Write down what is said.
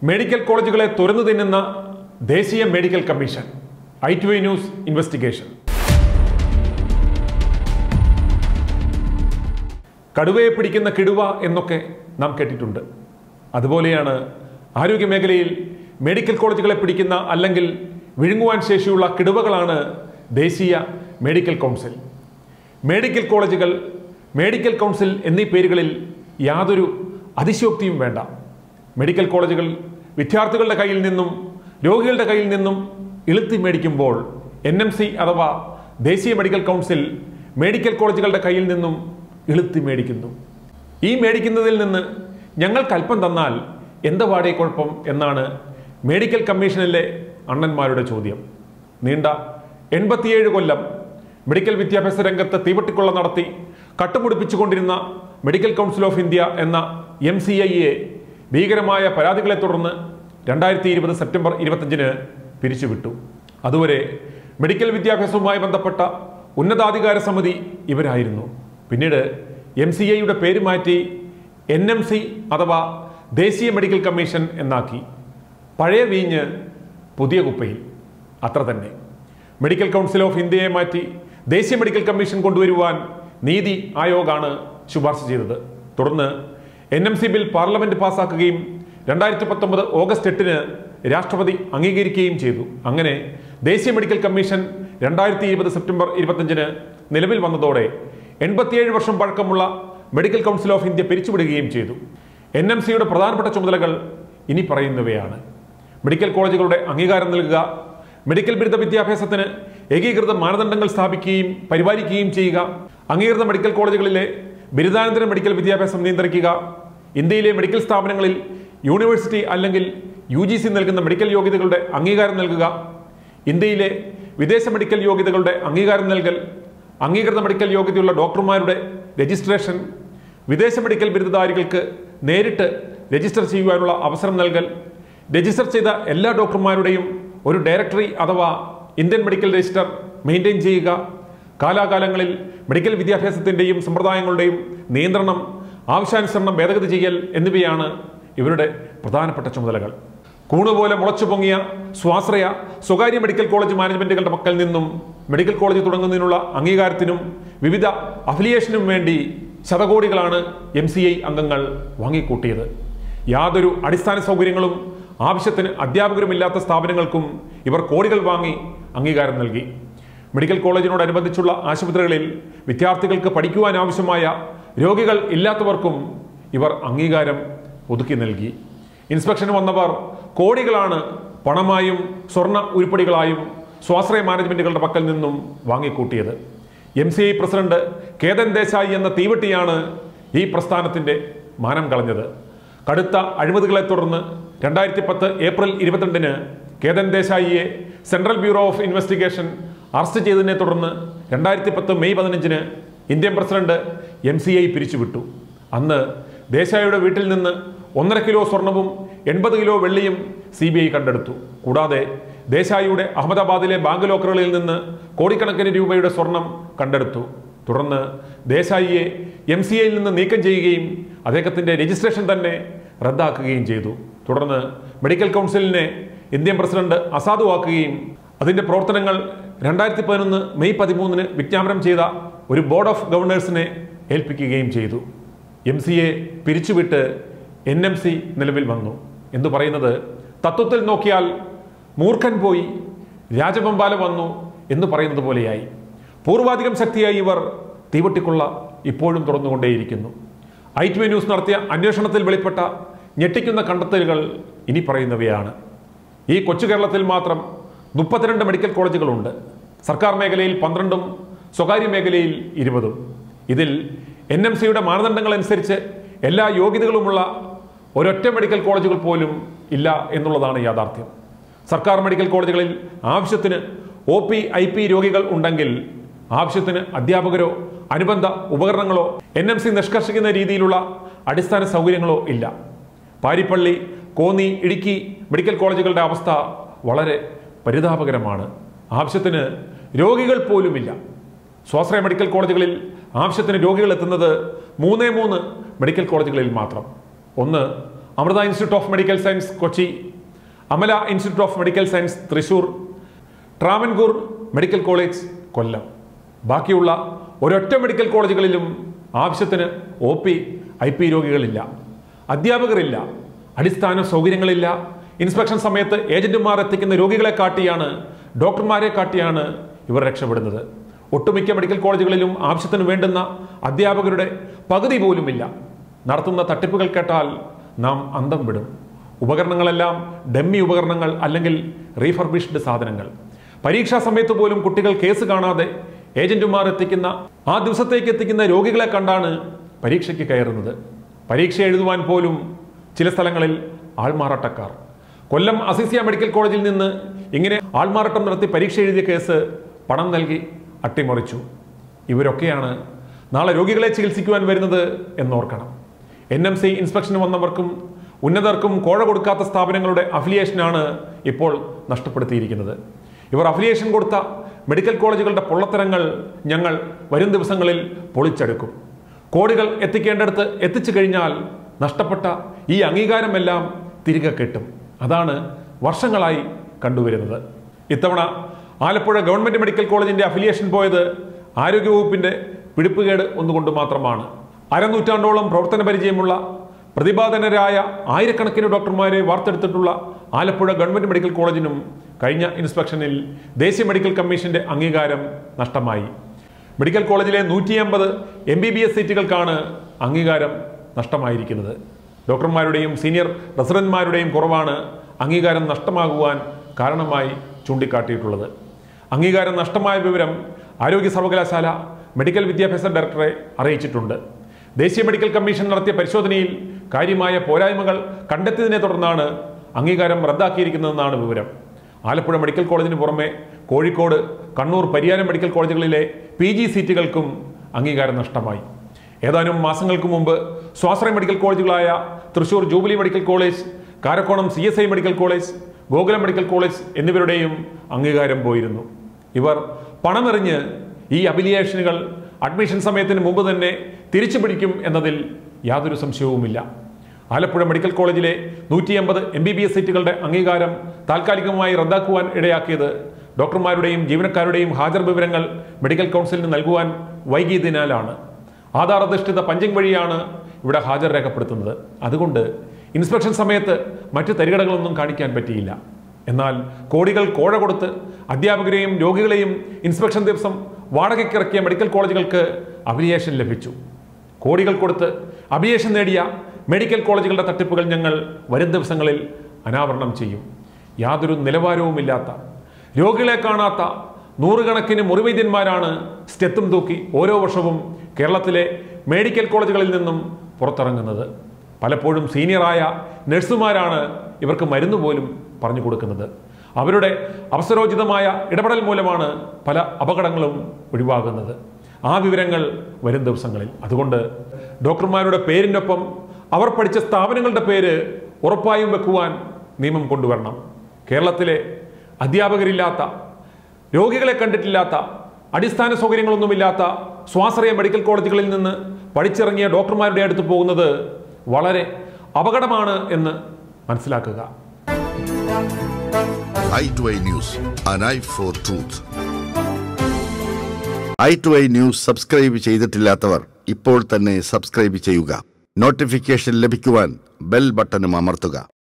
medical കോളേജുകളെ തുറന്നു തിന്നുന്ന ദേശീയ medical commission eye to eye news investigation കടുവയെ പിടിക്കുന്ന കിടുവ എന്നൊക്കെ നാം കേട്ടിട്ടുണ്ട് അതുപോലെയാണ് ആരോഗ്യ മേഖലയിൽ മെഡിക്കൽ കോളേജുകളെ പിടിക്കുന്ന അല്ലെങ്കിൽ വിഴുങ്ങുവാൻ ശേഷിയുള്ള കിടുവകളാണ് ദേശീയ മെഡിക്കൽ കൗൺസിൽ മെഡിക്കൽ കോളേജുകൾ മെഡിക്കൽ കൗൺസിൽ എന്നീ പേരുകളിൽ യാതൊരു അതിശയോക്തിയും വേണ്ട മെഡിക്കൽ കോളേജുകൾ വിദ്യാർത്ഥികളുടെ കയ്യിൽ നിന്നും രോഗികളുടെ കയ്യിൽ നിന്നും ഇളുത്തി മേടിക്കുമ്പോൾ എൻ എം സി അഥവാ ദേശീയ മെഡിക്കൽ കൗൺസിൽ മെഡിക്കൽ കോളേജുകളുടെ കയ്യിൽ നിന്നും ഇളുത്തി മേടിക്കുന്നു ഈ മേടിക്കുന്നതിൽ നിന്ന് ഞങ്ങൾക്ക് അല്പം തന്നാൽ എന്താ വാടേ കുഴപ്പം എന്നാണ് മെഡിക്കൽ കമ്മീഷനിലെ അണ്ണന്മാരുടെ ചോദ്യം നീണ്ട എൺപത്തിയേഴ് കൊല്ലം മെഡിക്കൽ വിദ്യാഭ്യാസ രംഗത്ത് തീവട്ടിക്കൊള്ള നടത്തി കട്ടുമുടിപ്പിച്ചുകൊണ്ടിരുന്ന മെഡിക്കൽ കൗൺസിൽ ഓഫ് ഇന്ത്യ എന്ന എം സി ഐയെ ഭീകരമായ പരാതികളെ തുടർന്ന് രണ്ടായിരത്തി ഇരുപത് സെപ്റ്റംബർ ഇരുപത്തഞ്ചിന് പിരിച്ചുവിട്ടു അതുവരെ മെഡിക്കൽ വിദ്യാഭ്യാസവുമായി ബന്ധപ്പെട്ട ഉന്നതാധികാര സമിതി ഇവരായിരുന്നു പിന്നീട് എം സി ഐയുടെ പേര് മാറ്റി എൻ എം സി അഥവാ ദേശീയ മെഡിക്കൽ കമ്മീഷൻ എന്നാക്കി പഴയ വീഞ്ഞ് പുതിയ കുപ്പയിൽ അത്ര തന്നെ മെഡിക്കൽ കൗൺസിൽ ഓഫ് ഇന്ത്യയെ മാറ്റി ദേശീയ മെഡിക്കൽ കമ്മീഷൻ കൊണ്ടുവരുവാൻ നീതി ആയോഗാണ് ശുപാർശ ചെയ്തത് തുടർന്ന് N M C bill parliament പാസാക്കുകയും രണ്ടായിരത്തി പത്തൊമ്പത് ഓഗസ്റ്റ് എട്ടിന് രാഷ്ട്രപതി അംഗീകരിക്കുകയും ചെയ്തു അങ്ങനെ ദേശീയ മെഡിക്കൽ കമ്മീഷൻ രണ്ടായിരത്തി ഇരുപത് സെപ്റ്റംബർ ഇരുപത്തഞ്ചിന് നിലവിൽ വന്നതോടെ എൺപത്തിയേഴ് വർഷം പഴക്കമുള്ള മെഡിക്കൽ കൗൺസിൽ ഓഫ് ഇന്ത്യ പിരിച്ചുവിടുകയും ചെയ്തു എൻ എം സിയുടെ പ്രധാനപ്പെട്ട ചുമതലകൾ ഇനി പറയുന്നവയാണ് മെഡിക്കൽ കോളേജുകളുടെ അംഗീകാരം നൽകുക മെഡിക്കൽ ബിരുദ വിദ്യാഭ്യാസത്തിന് ഏകീകൃത മാനദണ്ഡങ്ങൾ സ്ഥാപിക്കുകയും പരിപാലിക്കുകയും ചെയ്യുക അംഗീകൃത മെഡിക്കൽ കോളേജുകളിലെ ബിരുദാനന്തര മെഡിക്കൽ വിദ്യാഭ്യാസം നിയന്ത്രിക്കുക ഇന്ത്യയിലെ മെഡിക്കൽ സ്ഥാപനങ്ങളിൽ യൂണിവേഴ്സിറ്റി അല്ലെങ്കിൽ യു ജി സി നൽകുന്ന മെഡിക്കൽ യോഗ്യതകളുടെ അംഗീകാരം നൽകുക ഇന്ത്യയിലെ വിദേശ മെഡിക്കൽ യോഗ്യതകളുടെ അംഗീകാരം നൽകൽ അംഗീകൃത മെഡിക്കൽ യോഗ്യതയുള്ള ഡോക്ടർമാരുടെ രജിസ്ട്രേഷൻ വിദേശ മെഡിക്കൽ ബിരുദധാരികൾക്ക് നേരിട്ട് രജിസ്റ്റർ ചെയ്യുവാനുള്ള അവസരം നൽകൽ രജിസ്റ്റർ ചെയ്ത എല്ലാ ഡോക്ടർമാരുടെയും ഒരു ഡയറക്ടറി അഥവാ ഇന്ത്യൻ മെഡിക്കൽ രജിസ്റ്റർ മെയിൻറ്റെയിൻ ചെയ്യുക കാലാകാലങ്ങളിൽ മെഡിക്കൽ വിദ്യാഭ്യാസത്തിൻ്റെയും സമ്പ്രദായങ്ങളുടെയും നിയന്ത്രണം ആവശ്യാനുസരണം ഭേദഗതി ചെയ്യൽ എന്നിവയാണ് ഇവരുടെ പ്രധാനപ്പെട്ട ചുമതലകൾ കൂണുപോലെ മുളച്ചു പൊങ്ങിയ സ്വാശ്രയ സ്വകാര്യ മെഡിക്കൽ കോളേജ് മാനേജ്മെന്റുകളുടെ പക്കൽ നിന്നും മെഡിക്കൽ കോളേജ് തുടങ്ങുന്നതിനുള്ള അംഗീകാരത്തിനും വിവിധ അഫിലിയേഷനും വേണ്ടി ശതകോടികളാണ് എം സി ഐ അംഗങ്ങൾ വാങ്ങിക്കൂട്ടിയത് യാതൊരു അടിസ്ഥാന സൗകര്യങ്ങളും ആവശ്യത്തിന് അധ്യാപകരുമില്ലാത്ത സ്ഥാപനങ്ങൾക്കും ഇവർ കോടികൾ വാങ്ങി അംഗീകാരം നൽകി മെഡിക്കൽ കോളേജിനോടനുബന്ധിച്ചുള്ള ആശുപത്രികളിൽ വിദ്യാർത്ഥികൾക്ക് പഠിക്കുവാൻ ആവശ്യമായ രോഗികൾ ഇല്ലാത്തവർക്കും ഇവർ അംഗീകാരം ഒതുക്കി നൽകി ഇൻസ്പെക്ഷൻ വന്നവർ കോടികളാണ് പണമായും സ്വർണ്ണ ഉരുപ്പടികളായും സ്വാശ്രയ മാനേജ്മെന്റുകളുടെ പക്കൽ നിന്നും വാങ്ങിക്കൂട്ടിയത് M C I president Ketan Desai എന്ന തീവട്ടിയാണ് ഈ പ്രസ്ഥാനത്തിന്റെ മാനം കളഞ്ഞത് കടുത്ത അഴിമതികളെ തുടർന്ന് രണ്ടായിരത്തി പത്ത് ഏപ്രിൽ ഇരുപത്തിരണ്ടിന് കേതൻ ദേശായിയെ central bureau of investigation arrest ചെയ്തതിനെ തുടർന്ന് രണ്ടായിരത്തി പത്ത് മെയ് പതിനഞ്ചിന് Indian president M C I പിരിച്ചുവിട്ടു അന്ന് ദേശായിയുടെ വീട്ടിൽ നിന്ന് ഒന്നര കിലോ സ്വർണവും എൺപത് കിലോ വെള്ളിയും സി ബി ഐ കണ്ടെടുത്തു കൂടാതെ ദേശായിയുടെ അഹമ്മദാബാദിലെ ബാങ്ക് ലോക്കറുകളിൽ നിന്ന് കോടിക്കണക്കിന് രൂപയുടെ സ്വർണം കണ്ടെടുത്തു തുടർന്ന് ദേശായിയെ എം സി ഐയിൽ നിന്ന് നീക്കം ചെയ്യുകയും അദ്ദേഹത്തിന്റെ രജിസ്ട്രേഷൻ തന്നെ റദ്ദാക്കുകയും ചെയ്തു തുടർന്ന് മെഡിക്കൽ കൗൺസിലിനെ ഇന്ത്യൻ പ്രസിഡന്റ് അസാധുവാക്കുകയും അതിന്റെ പ്രവർത്തനങ്ങൾ രണ്ടായിരത്തി പതിനൊന്ന് മെയ് പതിമൂന്നിന് വിജ്ഞാപനം ചെയ്ത ഒരു ബോർഡ് ഓഫ് ഗവർണേഴ്സിനെ ഏൽപ്പിക്കുകയും ചെയ്തു എം സി എ പിരിച്ചുവിട്ട് എൻ എം സി നിലവിൽ വന്നു എന്ന് പറയുന്നത് തത്വത്തിൽ നോക്കിയാൽ മൂർഖൻ പോയി രാജപമ്പാല വന്നു എന്ന് പറയുന്നത് പോലെയായി പൂർവാധികം ശക്തിയായി ഇവർ തീവട്ടിക്കൊള്ള ഇപ്പോഴും തുറന്നുകൊണ്ടേയിരിക്കുന്നു ഐ ടി ന്യൂസ് നടത്തിയ അന്വേഷണത്തിൽ വെളിപ്പെട്ട ഞെട്ടിക്കുന്ന കണ്ടെത്തലുകൾ ഇനി പറയുന്നവയാണ് ഈ കൊച്ചു കേരളത്തിൽ മാത്രം മുപ്പത്തിരണ്ട് മെഡിക്കൽ കോളേജുകളുണ്ട് സർക്കാർ മേഖലയിൽ പന്ത്രണ്ടും സ്വകാര്യ മേഖലയിൽ ഇരുപതും ഇതിൽ എൻ എം സിയുടെ മാനദണ്ഡങ്ങൾ അനുസരിച്ച് എല്ലാ യോഗ്യതകളുമുള്ള ഒരൊറ്റ മെഡിക്കൽ കോളേജുകൾ പോലും ഇല്ല എന്നുള്ളതാണ് യാഥാർത്ഥ്യം സർക്കാർ മെഡിക്കൽ കോളേജുകളിൽ ആവശ്യത്തിന് ഒ പി ഐ പി രോഗികൾ ഉണ്ടെങ്കിൽ ആവശ്യത്തിന് അധ്യാപകരോ അനുബന്ധ ഉപകരണങ്ങളോ എൻ എം സി നിഷ്കർഷിക്കുന്ന രീതിയിലുള്ള അടിസ്ഥാന സൗകര്യങ്ങളോ ഇല്ല പാരിപ്പള്ളി കോന്നി ഇടുക്കി മെഡിക്കൽ കോളേജുകളുടെ അവസ്ഥ വളരെ പരിതാപകരമാണ് ആവശ്യത്തിന് രോഗികൾ പോലുമില്ല സ്വാശ്രയ മെഡിക്കൽ കോളേജുകളിൽ ആവശ്യത്തിന് രോഗികൾ എത്തുന്നത് മൂന്നേ മൂന്ന് മെഡിക്കൽ കോളേജുകളിൽ മാത്രം ഒന്ന് Amrita institute of medical science Kochi Amala institute of medical science Thrissur Travancore medical college Kollam ബാക്കിയുള്ള ഒരൊറ്റ മെഡിക്കൽ കോളേജുകളിലും ആവശ്യത്തിന് ഒ പി ഐ പി രോഗികളില്ല അധ്യാപകരില്ല അടിസ്ഥാന സൗകര്യങ്ങളില്ല ഇൻസ്പെക്ഷൻ സമയത്ത് ഏജന്റുമാർ എത്തിക്കുന്ന രോഗികളെ കാട്ടിയാണ് ഡോക്ടർമാരെ കാട്ടിയാണ് ഇവർ രക്ഷപ്പെടുന്നത് ഒട്ടുമിക്ക മെഡിക്കൽ കോളേജുകളിലും ആവശ്യത്തിന് വേണ്ടുന്ന അധ്യാപകരുടെ പകുതി പോലുമില്ല നടത്തുന്ന തട്ടിപ്പുകൾ കേട്ടാൽ നാം അന്തം വിടും ഉപകരണങ്ങളെല്ലാം ഡമ്മി ഉപകരണങ്ങൾ അല്ലെങ്കിൽ റീഫർബിഷ്ഡ് സാധനങ്ങൾ പരീക്ഷാ സമയത്ത് പോലും കുട്ടികൾ കേസ് കാണാതെ ഏജന്റുമാർ എത്തിക്കുന്ന ആ ദിവസത്തേക്ക് എത്തിക്കുന്ന രോഗികളെ കണ്ടാണ് പരീക്ഷയ്ക്ക് കയറുന്നത് പരീക്ഷ എഴുതുവാൻ പോലും ചില സ്ഥലങ്ങളിൽ ആൾമാറാട്ടക്കാർ കൊല്ലം അസിസിയ മെഡിക്കൽ കോളേജിൽ നിന്ന് ഇങ്ങനെ ആൾമാറാട്ടം നടത്തി പരീക്ഷ എഴുതിയ കേസ് പണം നൽകി അട്ടിമറിച്ചു ഇവരൊക്കെയാണ് നാളെ രോഗികളെ ചികിത്സിക്കുവാൻ വരുന്നത് എന്നോർക്കണം എൻ എം സി ഇൻസ്പെക്ഷന് വന്നവർക്കും ഉന്നതർക്കും കോഴ കൊടുക്കാത്ത സ്ഥാപനങ്ങളുടെ അഫിലിയേഷനാണ് ഇപ്പോൾ നഷ്ടപ്പെടുത്തിയിരിക്കുന്നത് ഇവർ അഫിലിയേഷൻ കൊടുത്ത മെഡിക്കൽ കോളേജുകളുടെ പൊള്ളത്തരങ്ങൾ ഞങ്ങൾ വരും ദിവസങ്ങളിൽ പൊളിച്ചെടുക്കും കോടികൾ എത്തിക്കേണ്ടടുത്ത് എത്തിച്ചു കഴിഞ്ഞാൽ നഷ്ടപ്പെട്ട ഈ അംഗീകാരമെല്ലാം തിരികെ കിട്ടും അതാണ് വർഷങ്ങളായി കണ്ടുവരുന്നത് ഇത്തവണ ആലപ്പുഴ ഗവൺമെന്റ് മെഡിക്കൽ കോളേജിന്റെ അഫിലിയേഷൻ പോയത് ആരോഗ്യവകുപ്പിന്റെ പിടിപ്പുകേട് ഒന്നുകൊണ്ട് മാത്രമാണ് അരനൂറ്റാണ്ടോളം പ്രവർത്തന പരിചയമുള്ള പ്രതിപാദനരായ ആയിരക്കണക്കിന് ഡോക്ടർമാരെ വാർത്തെടുത്തിട്ടുള്ള ആലപ്പുഴ ഗവൺമെന്റ് മെഡിക്കൽ കോളേജിനും കഴിഞ്ഞ ഇൻസ്പെക്ഷനിൽ ദേശീയ മെഡിക്കൽ കമ്മീഷന്റെ അംഗീകാരം നഷ്ടമായി മെഡിക്കൽ കോളേജിലെ നൂറ്റി അമ്പത് എം ബി ബി എസ് സീറ്റുകൾക്കാണ് അംഗീകാരം നഷ്ടമായിരിക്കുന്നത് ഡോക്ടർമാരുടെയും സീനിയർ റെസിഡന്റ്മാരുടെയും കുറവാണ് അംഗീകാരം നഷ്ടമാകുവാൻ കാരണമായി ചൂണ്ടിക്കാട്ടിയിട്ടുള്ളത് അംഗീകാരം നഷ്ടമായ വിവരം ആരോഗ്യ സർവകലാശാല മെഡിക്കൽ വിദ്യാഭ്യാസ ഡയറക്ടറെ അറിയിച്ചിട്ടുണ്ട് ദേശീയ മെഡിക്കൽ കമ്മീഷൻ നടത്തിയ പരിശോധനയിൽ കാര്യമായ പോരായ്മകൾ കണ്ടെത്തിയതിനെ തുടർന്നാണ് അംഗീകാരം റദ്ദാക്കിയിരിക്കുന്നതെന്നാണ് വിവരം ആലപ്പുഴ മെഡിക്കൽ കോളേജിന് പുറമെ കോഴിക്കോട് കണ്ണൂർ പരിയാരം മെഡിക്കൽ കോളേജുകളിലെ പി ജി സീറ്റുകൾക്കും അംഗീകാരം നഷ്ടമായി ഏതാനും മാസങ്ങൾക്ക് മുമ്പ് സ്വാശ്രയ മെഡിക്കൽ കോളേജുകളായ Thrissur Jubilee medical college Karakonam C S I medical college Gokulam medical college എന്നിവരുടെയും അംഗീകാരം പോയിരുന്നു ഇവർ പണമെറിഞ്ഞ് ഈ അഫിലിയേഷനുകൾ അഡ്മിഷൻ സമയത്തിന് മുമ്പ് തന്നെ തിരിച്ചു പിടിക്കും എന്നതിൽ യാതൊരു സംശയവുമില്ല ആലപ്പുഴ മെഡിക്കൽ കോളേജിലെ നൂറ്റി എൺപത് എം ബി ബി എസ് സീറ്റുകളുടെ അംഗീകാരം താൽക്കാലികമായി റദ്ദാക്കുവാൻ ഇടയാക്കിയത് ഡോക്ടർമാരുടെയും ജീവനക്കാരുടെയും ഹാജർ വിവരങ്ങൾ മെഡിക്കൽ കൗൺസിലിന് നൽകുവാൻ വൈകിയതിനാലാണ് ആധാർ അധിഷ്ഠിത പഞ്ചിങ് വഴിയാണ് ഇവിടെ ഹാജർ രേഖപ്പെടുത്തുന്നത് അതുകൊണ്ട് ഇൻസ്പെക്ഷൻ സമയത്ത് മറ്റ് തരികടകളൊന്നും കാണിക്കാൻ പറ്റിയില്ല എന്നാൽ കോടികൾ കോഴ കൊടുത്ത് അധ്യാപകരെയും രോഗികളെയും ഇൻസ്പെക്ഷൻ ദിവസം വാടകയ്ക്കിറക്കിയ മെഡിക്കൽ കോളേജുകൾക്ക് അഫിലിയേഷൻ ലഭിച്ചു കോടികൾ കൊടുത്ത് അഭിയേഷൻ നേടിയ മെഡിക്കൽ കോളേജുകളുടെ തട്ടിപ്പുകൾ ഞങ്ങൾ വരും ദിവസങ്ങളിൽ അനാവരണം ചെയ്യും യാതൊരു നിലവാരവുമില്ലാത്ത രോഗികളെ കാണാത്ത നൂറുകണക്കിന് മുറിവൈദ്യന്മാരാണ് സ്റ്റെത്തും തൂക്കി ഓരോ വർഷവും കേരളത്തിലെ മെഡിക്കൽ കോളേജുകളിൽ നിന്നും പുറത്തിറങ്ങുന്നത് പലപ്പോഴും സീനിയറായ നഴ്സുമാരാണ് ഇവർക്ക് മരുന്ന് പോലും പറഞ്ഞു കൊടുക്കുന്നത് അവരുടെ അവസരോചിതമായ ഇടപെടൽ മൂലമാണ് പല അപകടങ്ങളും ഒഴിവാകുന്നത് ആ വിവരങ്ങൾ വരും ദിവസങ്ങളിൽ അതുകൊണ്ട് ഡോക്ടർമാരുടെ പേരിനൊപ്പം അവർ പഠിച്ച സ്ഥാപനങ്ങളുടെ പേര് ഉറപ്പായും വെക്കുവാൻ നിയമം കൊണ്ടുവരണം കേരളത്തിലെ അധ്യാപകരില്ലാത്ത രോഗികളെ കണ്ടിട്ടില്ലാത്ത അടിസ്ഥാന സൗകര്യങ്ങളൊന്നുമില്ലാത്ത സ്വാശ്രയ മെഡിക്കൽ കോളേജുകളിൽ നിന്ന് പഠിച്ചിറങ്ങിയ ഡോക്ടർമാരുടെ അടുത്ത് പോകുന്നത് വളരെ അപകടമാണ് എന്ന് മനസ്സിലാക്കുക eye to eye news an eye for truth eye to eye news subscribe ചെയ്തിട്ടില്ലാത്തവർ ഇപ്പോൾ തന്നെ സബ്സ്ക്രൈബ് ചെയ്യുക നോട്ടിഫിക്കേഷൻ ലഭിക്കുവാൻ ബെൽ ബട്ടണും അമർത്തുക